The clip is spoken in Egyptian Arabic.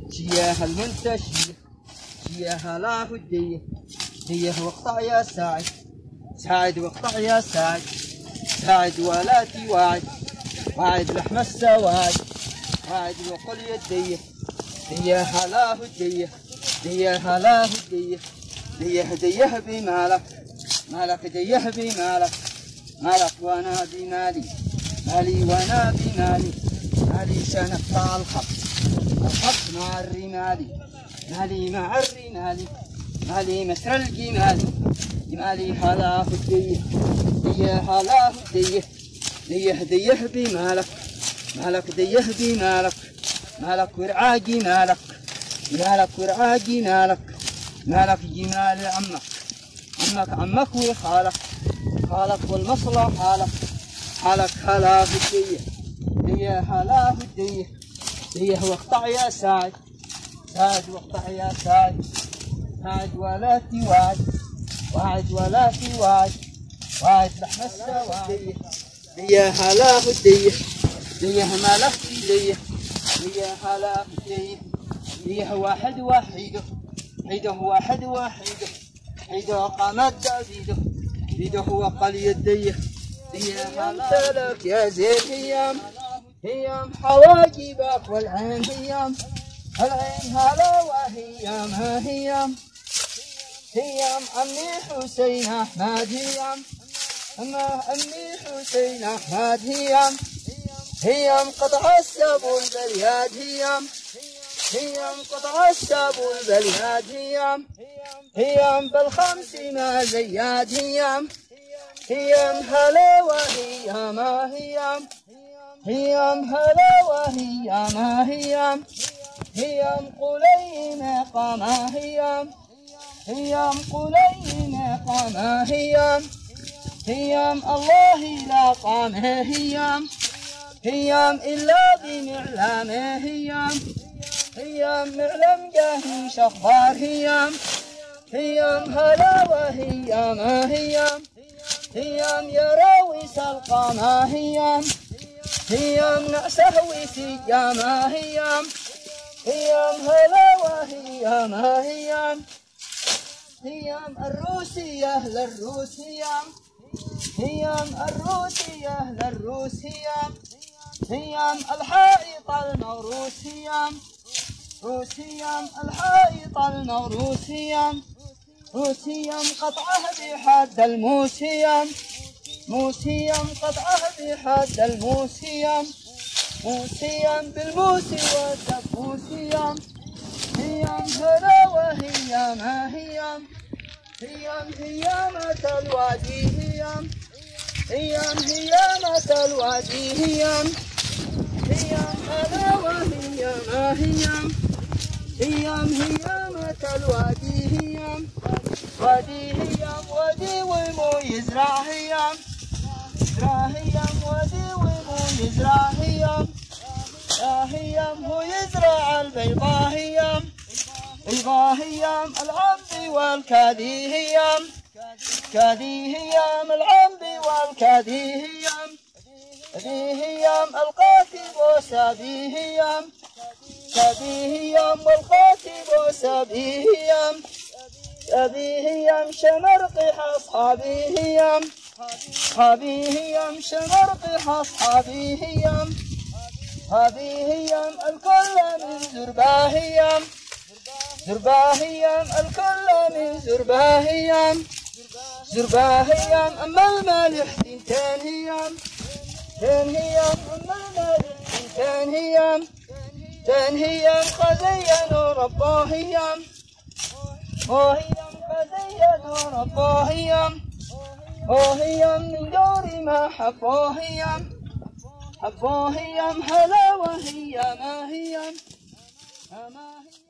شياها المنتشية شياها لا هدية هي واقطع يا ساعد ساعد واقطع يا ساعد ساعد ولا تواعد واعد لحم السواد واعد وقل يديه ديها لا هديه ديها لا هديه ديه هديه بمالك مالك ديه بمالك مالك وانا بمالي مالي وانا بمالي مالي سنقطع الخط الخط مع الرمال مالي مع الرمال مالي مسر الجمال جمالي هلا هديه ديه هلا هديه ديه ديه بمالك مالك ديه بمالك مالك ورعاجي مالك مالك ورعاجي مالك مالك جمال عمك عمك عمك وخالك خالك والمصلح حالك حالك هلا هديه ديه هلا هديه ديه واقطع يا سعد سعد واقطع يا سعد سعد ولا توعد وعد ولا توعد وعد لحم السواد ديه هلا هديه ديه مالك ديه ديه هلا هديه ديه واحد وحيده حيده واحد وحيده حيده قامت دافيده بيده وقل يديه ديه هلا لك يا زين هيام هيام حواجبك والعين هيام العين هلا وهيام ها هيام هيام عمي حسين احمد هيام اما عمي حسين احمد هيام هيام قطع السبل باليد هيام هيام قطع السبل باليد هيام هيام بالخمس ما زياد هيام هيام هلا وهيام هيام هيام هلا وهيام هيام هيام قليم قما هيام هيام قليم قما هيام هيام الله لا قام هيام هيام إلا بمعلم هيام هيام معلم جاهي شخبار هيام هيام هلا وهيام هيام هيام يراويس القامة هيام هيام نعسه وسيامة هيام هيام هلا وهيام هيام هيام الروسية للروس هيام هيام الروسية للروس هيام هيام الحائط الموروث هيام روسيام الحائط الموروث هيام روسيام قطعه بحد الموسيام موسيام قطعه بحد الموسيام موسيام بالموسي والدفوسيام هيام هلا وهيام هيام هيام هيامة الوادي هيام هيام هيامة الوادي هيام هيام هلا وهيام هيام هيام هيامة الوادي هيام وادي هيام وادي ومو يزرع هيام يزرع هيام وادي ومو يزرع هيام يا هيام هو يزرع البيضاء هيام بيضاء هيام العمد والكادي هيام كادي هيام العمد والكادي هيام كادي هيام القاتب وسابي هيام كادي هيام والقاتب وسابي هيام سابي هيام شمرق أصحابي هيام أصحابي هيام شمرق أصحابي هيام هذه هيام الكل من زرباهيام زرباهيام الكل من زرباهيام زرباهيام أما المالح تنتين هيام تين هيام أما المالح تنتين هيام تين هيام خزينوا رباهيام وهيام خزينوا رباهيام وهيام من دور ما حفاهيام حفاهيام هلا وهيام هيام ما هي